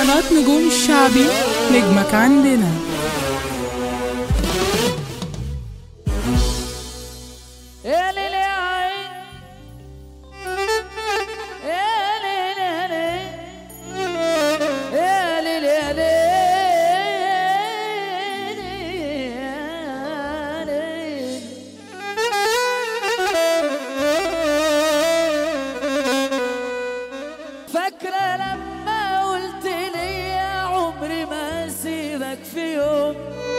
قناة نجوم الشعبي نجمك عندنا يا ليل يا عين يا ليل يا ليل يا ليل يا ليل يا ليل فاكرة لما قلت لي يا عمري ما اسيبك في يوم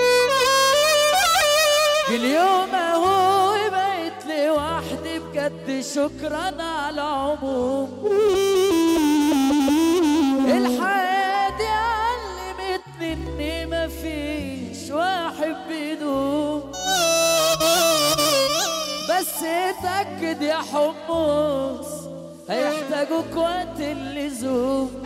اليوم اهو بقيت لوحدي بجد شكرا على العموم الحياة دي علمتني اني مفيش واحد بيدوم بس اتأكد يا حمص هيحتاجوك وقت اللزوم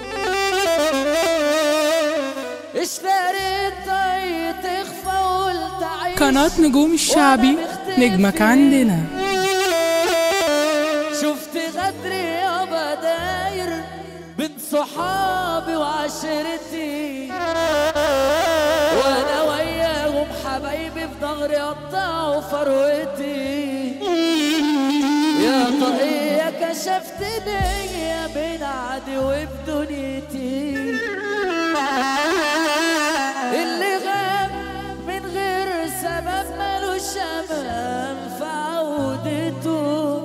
اشتريت طي تخفى وقلت عيش قناة نجوم الشعبي نجمك عندنا شفت غدري يا بداير بين صحابي وعشرتي وانا وياهم حبايبي في ظهري قطعوا فروتي يا طاقية كشفت ليا بين عدي وبدنيتي اللي غاب من غير سبب ملوش امان في عودته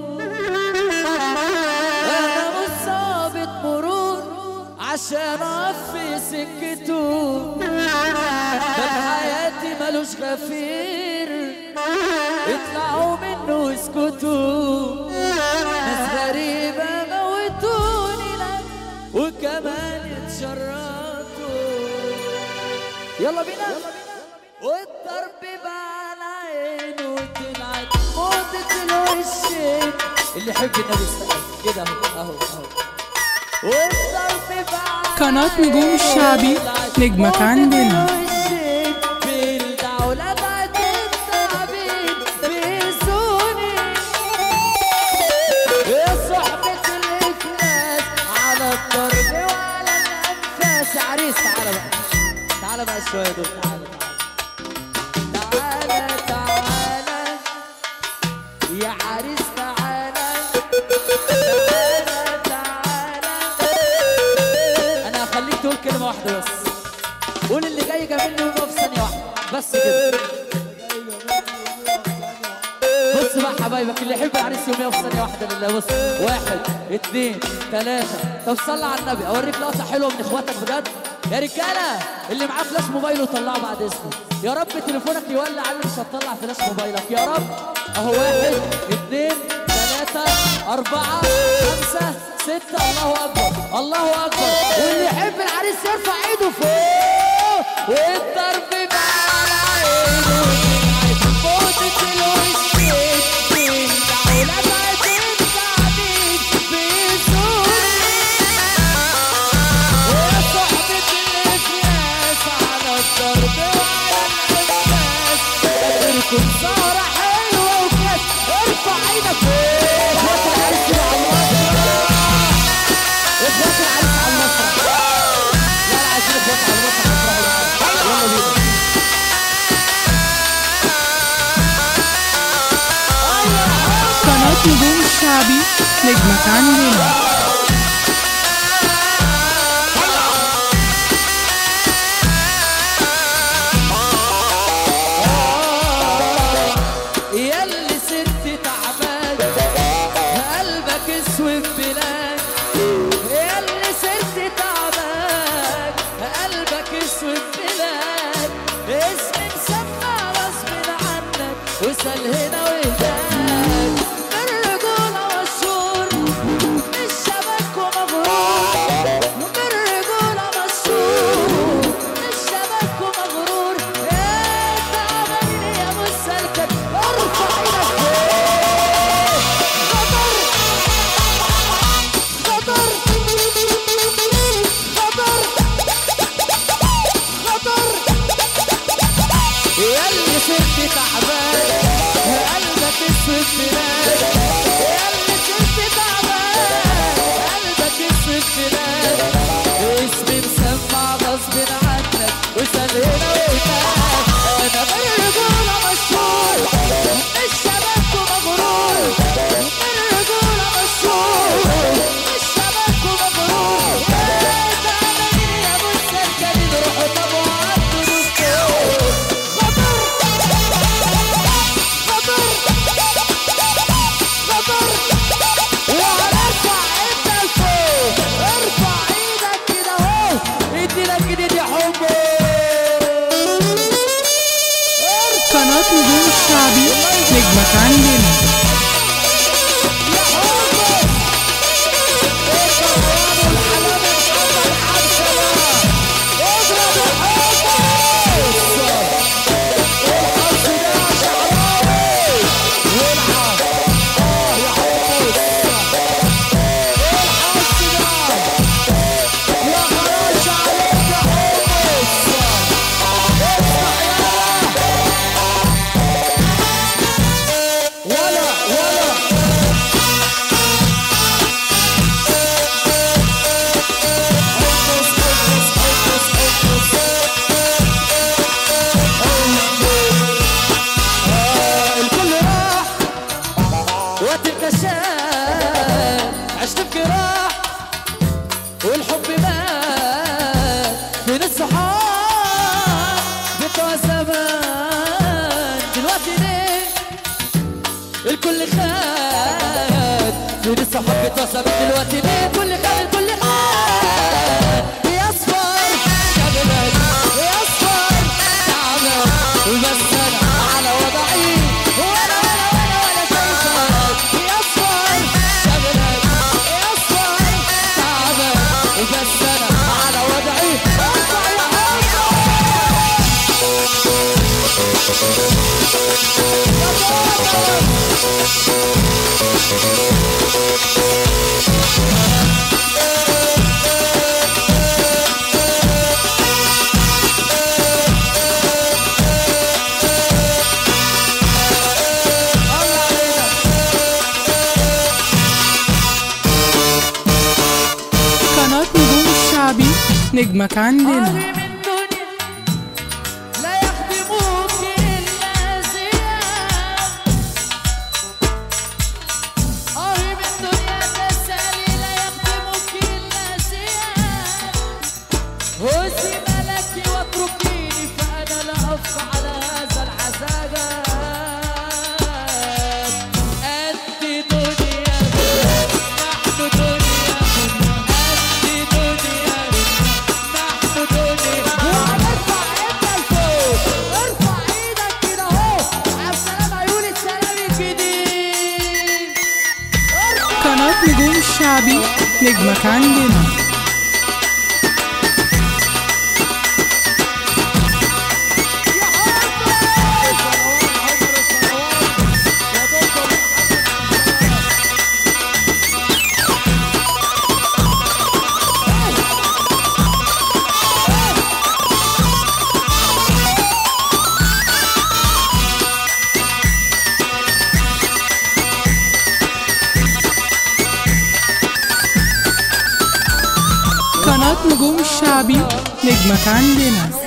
انا مش ظابط مرور عشان اقف في سكته باب حياتي ملوش غفير اطلعوا منه واسكتوا ناس غريبة موتوني لك وكمان اتشرطوا يلا بينا والضرب بقى على عينه طلعت موتة الوشين اللي يحب النبي يستقبل كده اهو اهو اهو والضرب بقى على قناة نجوم عينه الشعبي طلعت نجمك موتة عندنا. الوشين بالدولة بعد التعبين بيسوني يا صحبة الإفلاس على الضرب وعلى الأنفاس يا عريس تعالى بقى تعالى بقى شوية دول تعالى تعالى تعالى تعالى يا عريس تعالى تعالى تعالى أنا هخليك تقول كلمة واحدة بس قول اللي جاي جابلني ويقف في ثانية واحدة بس كده بص بقى حبايبك اللي يحب العريس يوم يقف ثانية واحدة لله بص واحد اتنين تلاتة طب صلى على النبي اوريك لقطة حلوة من اخواتك بجد يا رجالة اللي معاه فلاش موبايله طلعه بعد اسمه يا رب تليفونك يولع اللي مش هتطلع فلاش موبايلك يا رب اهو واحد اتنين تلاتة أربعة خمسة ستة الله أكبر الله أكبر واللي يحب العريس يرفع إيده فوق والضرب بقى على عينه موتة الوشين بالدولة بعد التعبين بيسوني يا صحبة الإفلاس على الضرب وعلى الأنفاس غيركم سهرة حلوة وكاس ارفع عينك فوق اخوات العريس على المسرح اخوات العريس على المسرح لا لا عايزين اخوات على المسرح يفرحوا يلا بينا قناة نجوم الشعبي نجمك عندنا ياللي ست تعبان قلبك اسود بلاد ياللي ست تعبان قلبك اسود بلاد اسم مسمى غصب عنك وسال هنا وهناك الرجولة والشور الشباب والحب مات بين الصحاب بتوع زمان دلوقتي ليه الكل خان فين الصحاب بتوع زمان دلوقتي ليه الكل خان الكل خان يا اصفر شغلك يا اصفر تعبان وبس انا على وضعي وانا وانا وانا وانا شايفك يا اصفر شغلك يا اصفر تعبان وبس انا على وضعي ارفع يا حب الله علينا قناة نجوم الشعبي نجمك عندنا قاري من دنيا لا يخدموك إلا زيان قاري من دنيا تسالي لا يخدموك إلا زيان هزي ملكي واتركيني فأنا لا أبقى على هذا العذاب أنت دنيا نحن دنيا أنت دنيا نحن دنيا وارفع ايدك لفوق ارفع ايدك كده اهو على السلام عيون السلام الجديد ارفع قناة نجوم الشعبي نجمك عندنا يا حبي صلوات عمر الصلوات يا دكتور قناة نجوم الشعبي نجمك عندنا